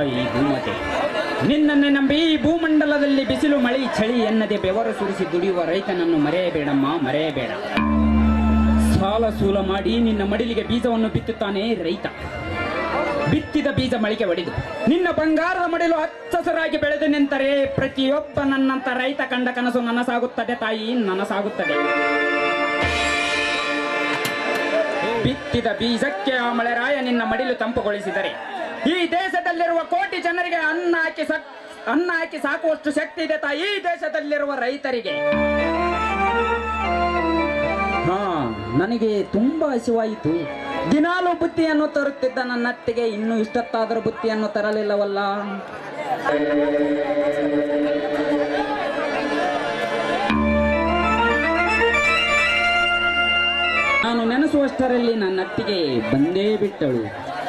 ತಾಯಿ ಭೂಮತೆ ನಿನ್ನನ್ನೇ ನಂಬಿ ಈ ಭೂಮಂಡಲದಲ್ಲಿ ಬಿಸಿಲು ಮಳಿ ಚಳಿ ಎನ್ನದೆ ಬೆವರು ಸುರಿಸಿ ದುಡಿಯುವ ರೈತನನ್ನು ಮರೆಯಬೇಡಮ್ಮ ಮರೆಯಬೇಡ ಸಾಲ ಸೂಲ ಮಾಡಿ ನಿನ್ನ ಮಡಿಲಿಗೆ ಬೀಜವನ್ನು ಬಿತ್ತುತ್ತಾನೆ ರೈತ ಬಿತ್ತಿದ ಬೀಜ ಮಳಿಗೆ ಒಡೆದು ನಿನ್ನ ಬಂಗಾರದ ಮಡಿಲು ಹಚ್ಚಸರಾಗಿ ಬೆಳೆದು ನಿಂತರೆ ಪ್ರತಿಯೊಬ್ಬ ನನ್ನಂತ ರೈತ ಕಂಡ ಕನಸು ನನಸಾಗುತ್ತದೆ ತಾಯಿ ನನಸಾಗುತ್ತದೆ ಬಿತ್ತಿದ ಬೀಜಕ್ಕೆ ಆ ಮಳೆರಾಯ ನಿನ್ನ ಮಡಿಲು ತಂಪುಗೊಳಿಸಿದರೆ ಈ ದೇಶದಲ್ಲಿರುವ ಕೋಟಿ ಜನರಿಗೆ ಅನ್ನ ಹಾಕಿ ಸಕ್ ಅನ್ನ ಹಾಕಿ ಸಾಕುವಷ್ಟು ಶಕ್ತಿ ಇದೆ ತಾಯಿ ಈ ದೇಶದಲ್ಲಿರುವ ರೈತರಿಗೆ ಹಾ ನನಗೆ ತುಂಬಾ ಹಸಿವಾಯಿತು ದಿನಾಲು ಬುತ್ತಿಯನ್ನು ತರುತ್ತಿದ್ದ ನನ್ನ ಅತ್ತಿಗೆ ಇನ್ನೂ ಇಷ್ಟತ್ತಾದರೂ ಬುತ್ತಿಯನ್ನು ತರಲಿಲ್ಲವಲ್ಲ ನಾನು ನೆನೆಸುವಷ್ಟರಲ್ಲಿ ನನ್ನ ಅತ್ತಿಗೆ ಬಂದೇ ಬಿಟ್ಟಳು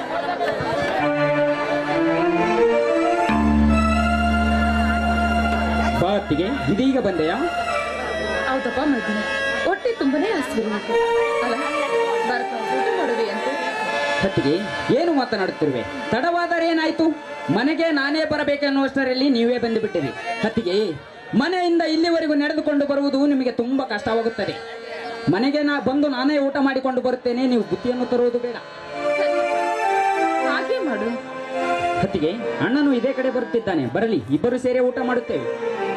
ಬಾ ಅತ್ತಿಗೆ ಇದೀಗ ಬಂದೆಯಾ ಹೌದಪ್ಪ ಮೈದಿನ ಹೊಟ್ಟೆ ತುಂಬಾನೇ ಹಸಿರು ಅಲ್ಲ ಬರ್ತ ಊಟ ಮಾಡುವೆ ಅಂತ ಹೊತ್ತಿಗೆ ಏನು ಮಾತನಾಡುತ್ತಿರುವೆ ತಡವಾದರೆ ಏನಾಯ್ತು ಮನೆಗೆ ನಾನೇ ಬರಬೇಕೆನ್ನುವಷ್ಟರಲ್ಲಿ ನೀವೇ ಬಂದು ಬಿಟ್ಟಿರಿ ಹತ್ತಿಗೆ ಮನೆಯಿಂದ ಇಲ್ಲಿವರೆಗೂ ನಡೆದುಕೊಂಡು ಬರುವುದು ನಿಮಗೆ ತುಂಬಾ ಕಷ್ಟವಾಗುತ್ತದೆ ಮನೆಗೆ ನಾ ಬಂದು ನಾನೇ ಊಟ ಮಾಡಿಕೊಂಡು ಬರುತ್ತೇನೆ ನೀವು ಬುತ್ತಿಯನ್ನು ತರುವುದು ಬೇಡ ಹಾಗೆ ಮಾಡು ಹೊತ್ತಿಗೆ ಅಣ್ಣನು ಇದೇ ಕಡೆ ಬರುತ್ತಿದ್ದಾನೆ ಬರಲಿ ಇಬ್ಬರು ಸೇರಿ ಊಟ ಮಾಡುತ್ತೇವೆ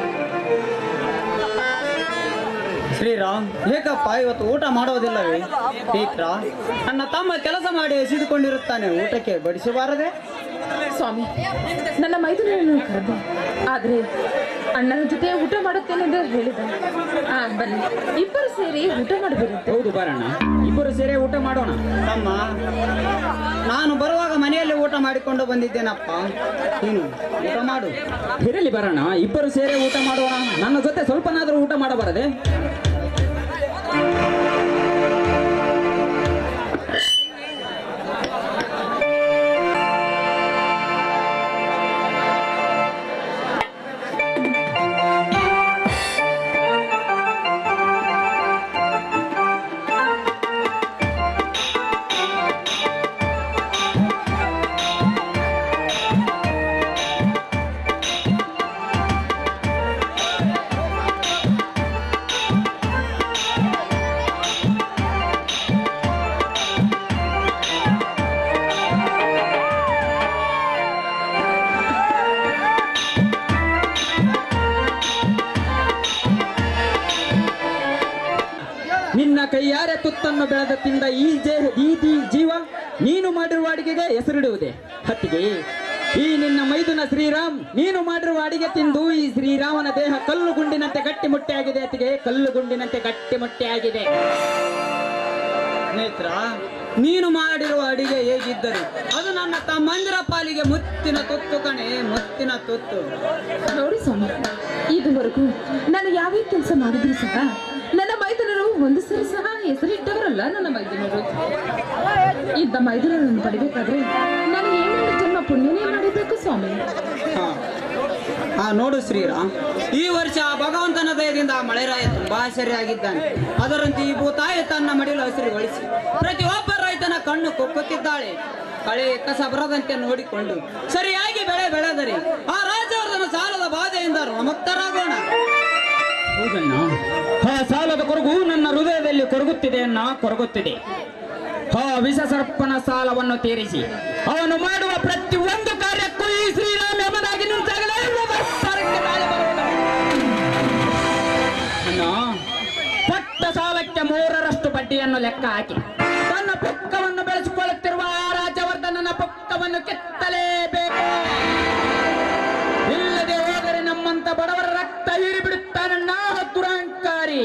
ಶ್ರೀರಾಮ್ ಏಕಪ್ಪ ಇವತ್ತು ಊಟ ಮಾಡೋದಿಲ್ಲವೇ ಟೀಕ್ರ ನನ್ನ ತಮ್ಮ ಕೆಲಸ ಮಾಡಿ ಎಸೆದುಕೊಂಡಿರುತ್ತಾನೆ ಊಟಕ್ಕೆ ಬಡಿಸಬಾರದೆ ಸ್ವಾಮಿ ನನ್ನ ಮೈದುನನ್ನು ಕರೆದೆ ಆದ್ರೆ ಅಣ್ಣನ ಜೊತೆ ಊಟ ಮಾಡುತ್ತೇನೆ ಎಂದು ಹೇಳಿದ ಆ ಬನ್ನಿ ಇಬ್ಬರು ಸೇರಿ ಊಟ ಮಾಡಬೇಕಂತೆ ಹೌದು ಬರೋಣ ಇಬ್ಬರು ಸೇರಿ ಊಟ ಮಾಡೋಣ ತಮ್ಮ ನಾನು ಬರುವಾಗ ಮನೆಯಲ್ಲಿ ಊಟ ಮಾಡಿಕೊಂಡು ಬಂದಿದ್ದೇನಪ್ಪ ನೀನು ಊಟ ಮಾಡು ಇರಲಿ ಬರೋಣ ಇಬ್ಬರು ಸೇರಿ ಊಟ ಮಾಡೋಣ ನನ್ನ ಜೊತೆ ಸ್ವಲ್ಪನಾದರೂ ಊಟ ಮಾಡಬಾರದೆ ನಿನ್ನ ಕೈಯಾರೆ ತುತ್ತನ್ನು ಬೆಳೆದ ತಿಂದ ಈ ಜೇ ಈ ದಿ- ಜೀವ ನೀನು ಮಾಡಿರುವ ಅಡಿಗೆಗೆ ಹೆಸರಿಡುವುದೇ ಹತ್ತಿಗೆ ಈ ನಿನ್ನ ಮೈದುನ ಶ್ರೀರಾಮ್ ನೀನು ಮಾಡಿರುವ ಅಡಿಗೆ ತಿಂದು ಈ ಶ್ರೀರಾಮನ ದೇಹ ಕಲ್ಲು ಗುಂಡಿನಂತೆ ಗಟ್ಟಿಮುಟ್ಟಿಯಾಗಿದೆ ಅತ್ತಿಗೆ ಕಲ್ಲು ಗುಂಡಿನಂತೆ ಗಟ್ಟಿಮುಟ್ಟಿಯಾಗಿದೆ ನೇತ್ರ ನೀನು ಮಾಡಿರುವ ಅಡಿಗೆ ಹೇಗಿದ್ದರು ಅದು ನನ್ನ ತಮ್ಮಂದಿರ ಪಾಲಿಗೆ ಮುತ್ತಿನ ತುತ್ತು ಕಣೆ ಮುತ್ತಿನ ತುತ್ತು ನೋಡಿ ಸ್ವಾಮಿ ಇದುವರೆಗೂ ನಾನು ಯಾವೇ ಕೆಲಸ ಮಾಡಿದ್ರು ಸಹ ನನ್ನ ಮೈದುನರು ಒಂದು ಸರಿ ಸಹ ಹೆಸರಿಟ್ಟವರಲ್ಲ ನನ್ನ ಮೈದುನರು ಇದ್ದ ಮೈದುನರನ್ನು ಪಡಿಬೇಕಾದ್ರೆ ನಾನು ಏನೇನು ಜನ್ಮ ಪುಣ್ಯನೇ ಮಾಡಿರ್ಬೇಕು ಸ್ವಾಮಿ ಹಾ. ಹಾ ನೋಡು ಶ್ರೀರಾಮ್ ಈ ವರ್ಷ ಭಗವಂತನ ದಯದಿಂದ ಮಳೆರಾಯ ತುಂಬಾ ಸರಿಯಾಗಿದ್ದಾನೆ ಅದರಂತೆ ಈ ಭೂತಾಯಿ ತನ್ನ ಮಡಿಲು ಹಸಿರುಗೊಳಿಸಿ ಪ್ರತಿಯೊಬ್ಬ ರೈತನ ಕಣ್ಣು ಕೊಕ್ಕುತ್ತಿದ್ದಾಳೆ ಕಳೆ ಕಸ ಬರದಂತೆ ನೋಡಿಕೊಂಡು ಸರಿಯಾಗಿ ಬೆಳೆ ಬೆಳೆದರೆ ಆ ರಾಜವರ್ಧನ ಸಾಲದ ಬಾಧೆಯಿಂದ ಋಣಮುಕ್ತರಾಗೋಣ ಹೌದಣ್ಣ ಆ ಸಾಲದ ಕೊರಗು ನನ್ನ ಹೃದಯದಲ್ಲಿ ಕೊರಗುತ್ತಿದೆ ಅನ್ನ ಕೊರಗುತ್ತಿದೆ ಆ ವಿಷ ಸರ್ಪನ ಸಾಲವನ್ನು ತೀರಿಸಿ ಅವನು ಮಾಡುವ ಪ್ರತಿಯೊಂದು ಕಾರ್ಯಕ್ಕೂ ಈ ಶ್ರೀರಾಮ ಯಮನಾಗಿ ನಿಂತಾಗಲೇ ವ್ಯವಸ್ಥಾನಕ್ಕೆ ನಾಳೆ ಬರುವುದು. ಅಣ್ಣ ಪಟ್ಟ ಸಾಲಕ್ಕೆ ಮೂರರಷ್ಟು ಬಡ್ಡಿಯನ್ನು ಲೆಕ್ಕ ಹಾಕಿ ತನ್ನ ಪುಕ್ಕವನ್ನು ಬೆಳೆಸಿಕೊಳ್ಳುತ್ತಿರುವ ಆ ರಾಜವರ್ಧನನ ಪುಕ್ಕವನ್ನು ಕೆತ್ತಲೇಬೇಕು ಇಲ್ಲದೆ ಹೋದರೆ ನಮ್ಮಂತ ಬಡವರ ರಕ್ತ ಹೀರಿಬಿಡುತ್ತಾನಣ್ಣ ದುರಹಂಕಾರಿ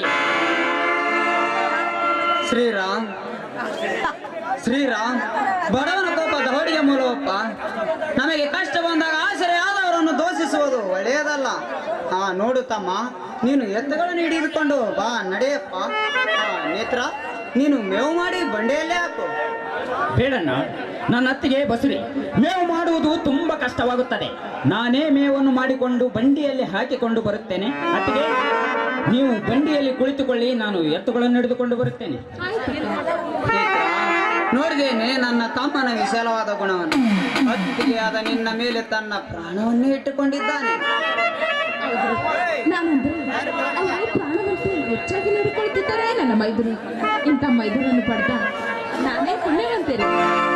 ಶ್ರೀರಾಮ್ ಶ್ರೀರಾಮ್ ಬಡವನ ಕೋಪ ದೌಡಿಗೆ ಮೂಲವಪ್ಪ ನಮಗೆ ಕಷ್ಟ ಬಂದಾಗ ಆಸರೆ ಆದವರನ್ನು ದೋಷಿಸುವುದು ಒಳ್ಳೆಯದಲ್ಲ ಹಾ ನೋಡು ತಮ್ಮ ನೀನು ಎತ್ತುಗಳನ್ನು ಹಿಡಿದುಕೊಂಡು ಬಾ ನಡೆಯಪ್ಪ ಹಾ ನೇತ್ರ ನೀನು ಮೇವು ಮಾಡಿ ಬಂಡೆಯಲ್ಲೇ ಹಾಕು ಬೇಡಣ್ಣ ನನ್ನ ಅತ್ತಿಗೆ ಬಸುರಿ ಮೇವು ಮಾಡುವುದು ತುಂಬಾ ಕಷ್ಟವಾಗುತ್ತದೆ ನಾನೇ ಮೇವನ್ನು ಮಾಡಿಕೊಂಡು ಬಂಡಿಯಲ್ಲಿ ಹಾಕಿಕೊಂಡು ಬರುತ್ತೇನೆ ಅತ್ತಿಗೆ ನೀವು ಬಂಡಿಯಲ್ಲಿ ಕುಳಿತುಕೊಳ್ಳಿ ನಾನು ಎತ್ತುಗಳನ್ನು ಹಿಡಿದುಕೊಂಡು ಬರುತ್ತೇನೆ ನೇತ್ರ ನೋಡಿದ್ದೇನೆ ನನ್ನ ತಮ್ಮನ ವಿಶಾಲವಾದ ಗುಣವನ್ನು ಅತ್ತಿಗೆ ಆದ ನಿನ್ನ ಮೇಲೆ ತನ್ನ ಪ್ರಾಣವನ್ನೇ ಇಟ್ಟುಕೊಂಡಿದ್ದಾನೆ ಹೌದು. ನಾನಂದ್ರೆ ಅವರು ಪ್ರಾಣವಂತೆ ಹೆಚ್ಚಾಗಿ ನೋಡಿಕೊಳ್ತಿದ್ದಾರೆ ನನ್ನ ಮೈದುರು ಇಂಥ ಮೈದುರನ್ನು ಪಡೆದ ನಾನೇ ಪುಣ್ಯವಂತೇನೆ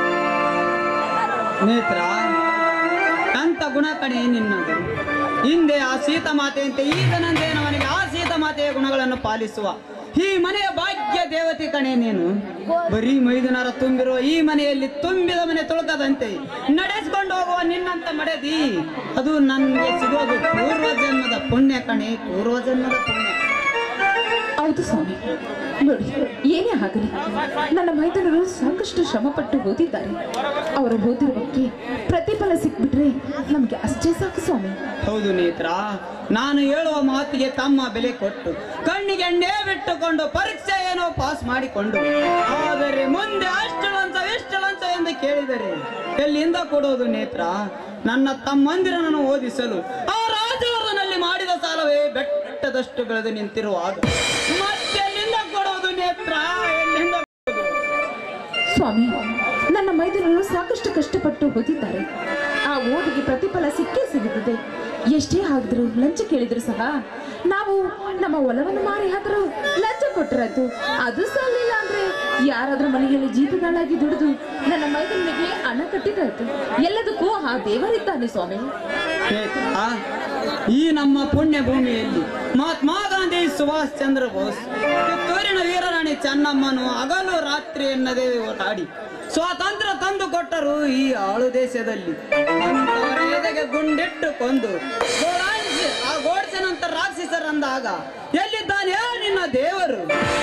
ನೇತ್ರ ಅಂತ ಗುಣ ಕಣೆ ನಿನ್ನದು ಹಿಂದೆ ಆ ಸೀತ ಮಾತೆಯಂತೆ ಈಗನಂತೆ ಅವನಿಗೆ ಆ ಸೀತ ಮಾತೆಯ ಗುಣಗಳನ್ನು ಪಾಲಿಸುವ ಈ ಮನೆಯ ಭಾಗ್ಯ ದೇವತೆ ಕಣೆ ನೀನು ಬರೀ ಮೈದುನರ ತುಂಬಿರುವ ಈ ಮನೆಯಲ್ಲಿ ತುಂಬಿದ ಮನೆ ತುಳುಕದಂತೆ ನಡೆಸ್ಕೊಂಡು ಹೋಗುವ ನಿನ್ನಂತ ಮಡದಿ ಅದು ನನಗೆ ಸಿಗೋದು ಪೂರ್ವ ಜನ್ಮದ ಪುಣ್ಯ ಕಣೆ ಪೂರ್ವ ಜನ್ಮದ ಪುಣ್ಯ ಹೌದು ಸ್ವಾಮಿ ನೋಡಿ ಏನೇ ಆಗಲಿ ನನ್ನ ಮೈದನರು ಸಾಕಷ್ಟು ಶ್ರಮಪಟ್ಟು ಓದಿದ್ದಾರೆ ಅವರು ಓದಿರುವಕ್ಕೆ ಪ್ರತಿಫಲ ಸಿಕ್ಬಿಟ್ರೆ ನಮಗೆ ಅಷ್ಟೇ ಸಾಕು ಸ್ವಾಮಿ ಹೌದು ನೇತ್ರ ನಾನು ಹೇಳುವ ಮಾತಿಗೆ ತಮ್ಮ ಬೆಲೆ ಕೊಟ್ಟು ಕಣ್ಣಿಗೆ ಎಣ್ಣೆ ಬಿಟ್ಟುಕೊಂಡು ಪರೀಕ್ಷೆ ಏನೋ ಪಾಸ್ ಮಾಡಿಕೊಂಡು ಆದರೆ ಮುಂದೆ ಅಷ್ಟು ಲಂಚ ಎಷ್ಟು ಲಂಚ ಎಂದು ಕೇಳಿದರೆ ಎಲ್ಲಿಂದ ಕೊಡೋದು ನೇತ್ರ ನನ್ನ ತಮ್ಮಂದಿರನನ್ನು ಓದಿಸಲು ಆ ರಾಜವರನಲ್ಲಿ ಮಾಡಿದ ಸಾಲವೇ ಬೆಟ್ಟದಷ್ಟು ಬೆಳೆದು ನಿಂತಿರುವಾಗ ಮತ್ತೆ ಎಲ್ಲಿಂದ ಕೊಡೋದು ನೇತ್ರ ಎಲ್ಲಿಂದ ಸ್ವಾಮಿ ನನ್ನ ಮೈದನರು ಸಾಕಷ್ಟು ಕಷ್ಟಪಟ್ಟು ಓದಿದ್ದಾರೆ ಆ ಓದಿಗೆ ಪ್ರತಿಫಲ ಸಿಕ್ಕೇ ಸಿಗುತ್ತದೆ ಎಷ್ಟೇ ಆಗಿದ್ರು ಲಂಚ ಕೇಳಿದ್ರು ಸಹ ನಾವು ನಮ್ಮ ಹೊಲವನ್ನು ಮಾರಿ ಆದರೂ ಲಂಚ ಕೊಟ್ಟರಾಯ್ತು ಅದು ಸಾಲಿಲ್ಲ ಅಂದ್ರೆ ಯಾರಾದ್ರೂ ಮನೆಯಲ್ಲಿ ಜೀತದಾಳಾಗಿ ದುಡಿದು ನನ್ನ ಮೈದನಿಗೆ ಹಣ ಕಟ್ಟಿದಾಯ್ತು ಎಲ್ಲದಕ್ಕೂ ಆ ದೇವರಿದ್ದಾನೆ ಸ್ವಾಮಿ ನೇತ್ರ, ಈ ನಮ್ಮ ಪುಣ್ಯ ಭೂಮಿಯಲ್ಲಿ ಮಹಾತ್ಮ ಗಾಂಧಿ ಸುಭಾಷ್ ಚಂದ್ರ ಬೋಸ್ ಕಿತ್ತೂರಿನ ವೀರರಾಣಿ ಚೆನ್ನಮ್ಮನು ಹಗಲು ರಾತ್ರಿ ಎನ್ನದೇ ಓಟಾಡಿ ಸ್ವಾತಂತ್ರ್ಯ ತಂದು ಕೊಟ್ಟರು ಈ ಆಳು ದೇಶದಲ್ಲಿ ಅಂತವರ ಎದೆಗೆ ಗುಂಡಿಟ್ಟು ಕೊಂದು ಗೋಡಾನ್ಸಿ ಆ ಗೋಡ್ಸೆ ನಂತರ ರಾಕ್ಷಸರಂದಾಗ ಎಲ್ಲಿದ್ದಾನೆ ನಿನ್ನ ದೇವರು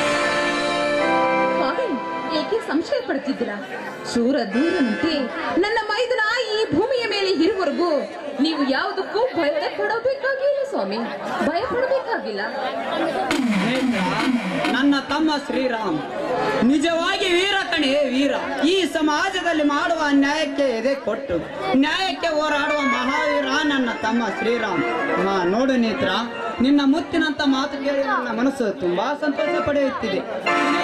ಸ್ವಾಮಿ ಏಕೆ ಸಂಶಯ ಪಡ್ತಿದ್ದೀರಾ ಶೂರ ದೂರನಂತೆ ನನ್ನ ಮೈದನ ಈ ಭೂಮಿಯ ಮೇಲೆ ಇರುವವರೆಗೂ ನೀವು ಯಾವುದಕ್ಕೂ ಭಯ ಪಡಬೇಕಾಗಿಲ್ಲ ಸ್ವಾಮಿ ಭಯ ಪಡಬೇಕಾಗಿಲ್ಲ ನೇತ್ರ, ನನ್ನ ತಮ್ಮ ಶ್ರೀರಾಮ್ ನಿಜವಾಗಿ ವೀರ ಕಣೆ ವೀರ ಈ ಸಮಾಜದಲ್ಲಿ ಮಾಡುವ ಅನ್ಯಾಯಕ್ಕೆ ಎದೆ ಕೊಟ್ಟು ನ್ಯಾಯಕ್ಕೆ ಹೋರಾಡುವ ಮಹಾವೀರ ನನ್ನ ತಮ್ಮ ಶ್ರೀರಾಮ್ ಮಾ ನೋಡು ನೇತ್ರ ನಿನ್ನ ಮುತ್ತಿನಂತ ಮಾತು ಕೇಳಿ ನನ್ನ ಮನಸ್ಸು ತುಂಬಾ ಸಂತೋಷ ಪಡೆಯುತ್ತಿದೆ